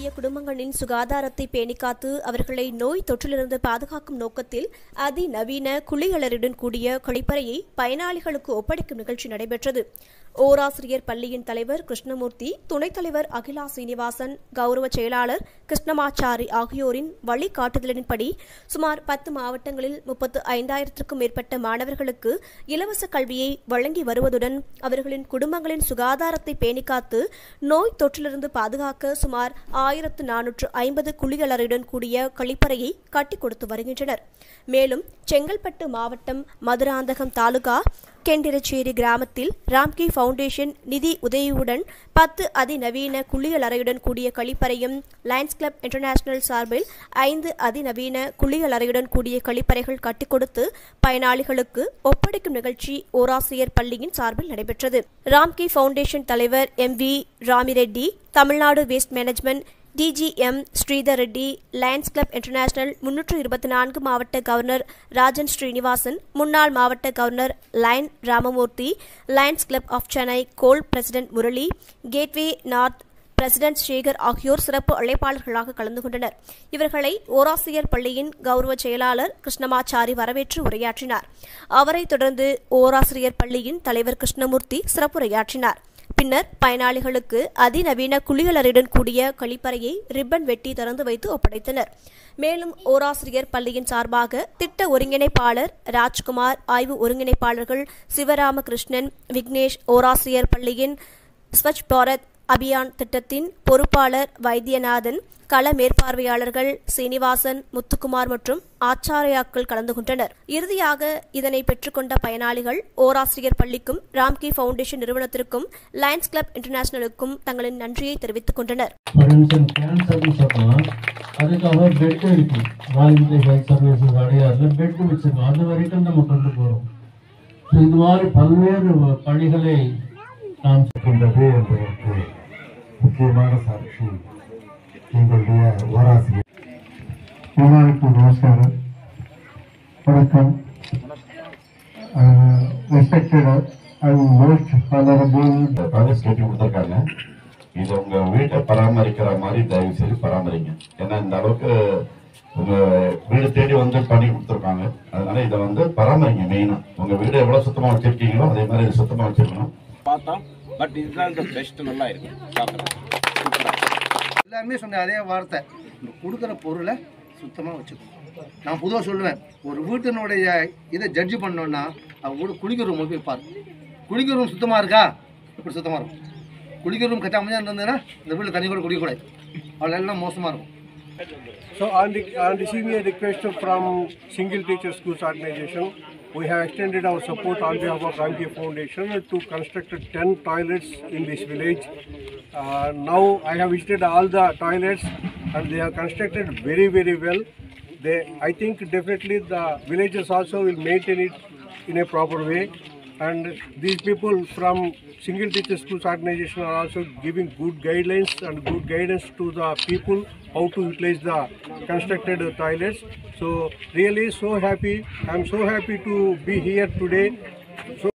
வரக்கூடிய குடும்பங்களின் சுகாதாரத்தை பேணிக்காத்து அவர்களை நோய் தொற்றிலிருந்து பாதுகாக்கும் நோக்கத்தில் அதிநவீன குளியலருடன் கூடிய கழிப்பறையை பயனாளிகளுக்கு ஒப்படைக்கும் நிகழ்ச்சி நடைபெற்றது ஓராசிரியர் பள்ளியின் தலைவர் கிருஷ்ணமூர்த்தி துணைத் தலைவர் அகிலா சீனிவாசன் கௌரவ செயலாளர் கிருஷ்ணமாச்சாரி ஆகியோரின் வழிகாட்டுதலின்படி சுமார் பத்து மாவட்டங்களில் முப்பத்து ஐந்தாயிரத்திற்கும் மேற்பட்ட மாணவர்களுக்கு இலவச கல்வியை வழங்கி வருவதுடன் அவர்களின் குடும்பங்களின் சுகாதாரத்தை பேணிக்காத்து நோய் தொற்றிலிருந்து பாதுகாக்க சுமார் ஆயிரத்து நானூற்று ஐம்பது குளியலறையுடன் கூடிய கழிப்பறையை கட்டிக் கொடுத்து வருகின்றனர் மேலும் செங்கல்பட்டு மாவட்டம் மதுராந்தகம் தாலுகா கெண்டிரச்சேரி கிராமத்தில் ராம்கி ஃபவுண்டேஷன் நிதி உதவியுடன் பத்து அதிநவீன குளியலறையுடன் கூடிய கழிப்பறையும் லயன்ஸ் கிளப் இன்டர்நேஷனல் சார்பில் ஐந்து அதிநவீன குளியலறையுடன் கூடிய கழிப்பறைகள் கட்டிக் கொடுத்து பயனாளிகளுக்கு ஒப்படைக்கும் நிகழ்ச்சி ஓராசிரியர் பள்ளியின் சார்பில் நடைபெற்றது ராம்கி ஃபவுண்டேஷன் தலைவர் M V Ramireddy Tamil Nadu waste management DGM Sridhar Reddy Lions Club International முன்னூற்று இருபத்தி நான்கு மாவட்ட கவர்னர் ராஜன் ஸ்ரீனிவாசன் முன்னாள் மாவட்ட governor lion Ramamurthy Lions Club of Chennai கோல் president Murali gateway north president Sekar ஆகியோர் சிறப்பு அழைப்பாளர்களாக கலந்து கொண்டனர் இவர்களை ஓராசிரியர் பள்ளியின் கௌரவ செயலாளர் கிருஷ்ணமாச்சாரி வரவேற்று உரையாற்றினார் அவரைத் தொடர்ந்து ஓராசிரியர் பள்ளியின் தலைவர் கிருஷ்ணமூர்த்தி சிறப்புரையாற்றினார் பின்னர் பயனாளிகளுக்கு அதிநவீன குளியலறையுடன் கூடிய கழிப்பறையை ரிப்பன் வெட்டி திறந்து வைத்து ஒப்படைத்தனர் மேலும் ஓராசிரியர் பள்ளியின் சார்பாக திட்ட ஒருங்கிணைப்பாளர் ராஜ்குமார் ஆய்வு ஒருங்கிணைப்பாளர்கள் சிவராமகிருஷ்ணன் விக்னேஷ் ஓராசிரியர் பள்ளியின் ஸ்வச் பாரத் அபியான் திட்டத்தின் பொறுப்பாளர் வைத்தியநாதன் கள மேற்பார்வையாளர்கள் சீனிவாசன் முத்துக்குமார் மற்றும் ஆச்சாரியாக்கள் கலந்து கொண்டனர் இறுதியாக இதனை பெற்றுக்கொண்ட பயனாளிகள் ஓராசிரியர் பள்ளிக்கும் ராம்கி ஃபவுண்டேஷன் நிறுவனத்திற்கும் லயன்ஸ் கிளப் இன்டர்நேஷனலுக்கும் தங்களின் நன்றியை தெரிவித்துக் கொண்டனர் ஒரு நிமிஷம் கேன்சர்னு சொன்னால் அதுக்காக பெட் இருக்கும் வால்மீகி ஹெல்த் சர்வீசஸ் அடையாறுல பெட் வச்சிருக்கோம் அது வரைக்கும் நம்ம கொண்டு போகிறோம் ஸோ இது மாதிரி பல்வேறு பணிகளை நாம் இருக்கின்றது என்பதற்கு முக்கியமான சாட்சி எங்களுடைய ஓராசிரியர் எல்லாருக்கும் நமஸ்காரம் வணக்கம் ரெஸ்பெக்டட் அண்ட் மோஸ்ட் ஹானரபிள் இந்த ப்ராஜெக்ட் கட்டி கொடுத்துருக்காங்க இது உங்க வீட்டை பராமரிக்கிற மாதிரி தயவு செய்து பராமரிங்க ஏன்னா இந்த அளவுக்கு உங்க வீடு தேடி வந்து பண்ணி கொடுத்துருக்காங்க அதனால இதை வந்து பராமரிங்க மெயினா உங்க வீடு எவ்வளவு சுத்தமா வச்சிருக்கீங்களோ அதே மாதிரி இதை சுத்தமா வச்சிருக்கணும் பார்த்தோம் பட் இதுதான் இந்த பெஸ்ட் நல்லா இருக்கும் பார்க்குறதுக்கு எல்லாருமே சொன்ன அதே வார்த்தை இந்த கொடுக்குற பொருளை சுத்தமாக வச்சுக்கணும் நான் பொதுவாக சொல்லுவேன் ஒரு வீட்டினுடைய இதை ஜட்ஜ் பண்ணோன்னா அவங்க கூட குளிக்கிற ரூம் போய் பாரு குளிக்கிற ரூம் சுத்தமாக இருக்கா இப்படி சுத்தமாக இருக்கும் குளிக்கிற ரூம் கட்டாமல் இருந்ததுன்னா இந்த வீட்டில் தண்ணி கூட குடிக்கக்கூடாது அவ்வளோ எல்லாம் மோசமாக இருக்கும் So on, the, on receiving a request from Single Teacher Schools Organization, we have extended our support on behalf of Ramki Foundation to construct 10 toilets in this village. Uh, now I have visited all the toilets and they have constructed very very well. They, I think definitely the villagers also will maintain it in a proper way. And these people from Single Teacher Schools Organization are also giving good guidelines and good guidance to the people how to utilize the constructed toilets. So really so happy. I'm so happy to be here today. So